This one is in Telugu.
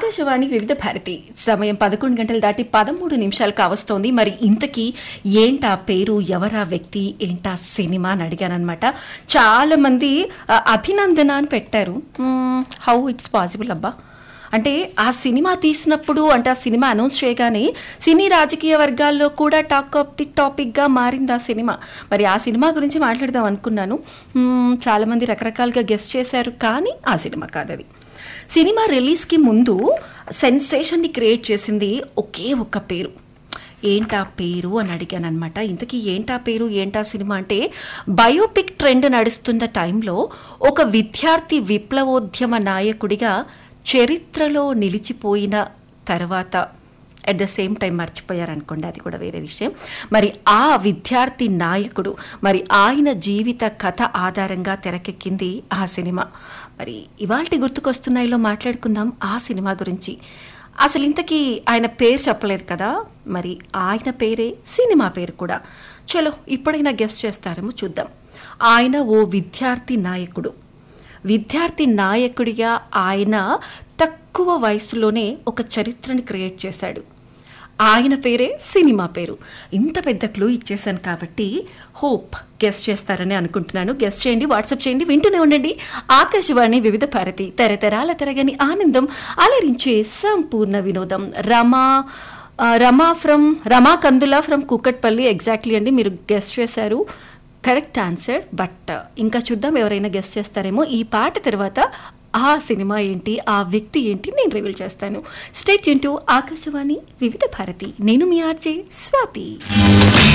ఆకాశవాణి వివిధ భారతి సమయం పదకొండు గంటలు దాటి పదమూడు నిమిషాలు కావస్తోంది మరి ఇంతకీ ఏంటా పేరు ఎవరా వ్యక్తి ఏంటా సినిమా అని అడిగానమాట చాలా మంది ఆ, అభినందన అని పెట్టారు హౌ ఇట్స్ పాసిబుల్ అబ్బా అంటే ఆ సినిమా తీసినప్పుడు అంటే ఆ సినిమా అనౌన్స్ చేయగానే సినీ రాజకీయ వర్గాల్లో కూడా టాక్ ఆఫ్ ది టాపిక్గా మారింది ఆ సినిమా మరి ఆ సినిమా గురించి మాట్లాడదాం అనుకున్నాను మ్మ్, చాలామంది రకరకాలుగా గెస్ట్ చేశారు కానీ ఆ సినిమా కాదు అది సినిమా రిలీజ్కి ముందు సెన్సేషన్ని క్రియేట్ చేసింది ఒకే ఒక్క పేరు ఏంటా పేరు అని అడిగాను అనమాట ఇంతకీ ఏంటా పేరు ఏంటా సినిమా అంటే బయోపిక్ ట్రెండ్ నడుస్తున్న టైంలో ఒక విద్యార్థి విప్లవోద్యమ నాయకుడిగా చరిత్రలో నిలిచిపోయిన తర్వాత అట్ ద సేమ్ టైం మర్చిపోయారనుకోండి అది కూడా వేరే విషయం మరి ఆ విద్యార్థి నాయకుడు మరి ఆయన జీవిత కథ ఆధారంగా తెరకెక్కింది ఆ సినిమా మరి ఇవాల్టి గుర్తుకొస్తున్నాయిలో మాట్లాడుకుందాం ఆ సినిమా గురించి అసలు ఇంతకీ ఆయన పేరు చెప్పలేదు కదా మరి ఆయన పేరే సినిమా పేరు కూడా చలో ఇప్పుడైనా గెస్ట్ చేస్తారేమో చూద్దాం ఆయన ఓ విద్యార్థి నాయకుడు విద్యార్థి నాయకుడిగా ఆయన తక్కువ వయసులోనే ఒక చరిత్రని క్రియేట్ చేశాడు ఆయన పేరే సినిమా పేరు ఇంత పెద్ద క్లూ ఇచ్చేసాను కాబట్టి హోప్ గెస్ట్ చేస్తారని అనుకుంటున్నాను గెస్ట్ చేయండి వాట్సాప్ చేయండి వింటూనే ఉండండి ఆకాశవాణి వివిధ భారతి తరతరాల తరగని ఆనందం అలరించే సంపూర్ణ వినోదం రమా ఆ, Rama from Rama Kandula from Kukatpally exactly అండి మీరు గెస్ట్ చేశారు కరెక్ట్ ఆన్సర్ బట్ ఇంకా చూద్దాం ఎవరైనా గెస్ట్ చేస్తారేమో ఈ పాట తర్వాత ఆ సినిమా ఏంటి ఆ వ్యక్తి ఏంటి నేను రివీల్ చేస్తాను స్టేట్ యూన్ టు ఆకాశవాణి వివిధ భారతి నేను మీ ఆర్జే స్వాతి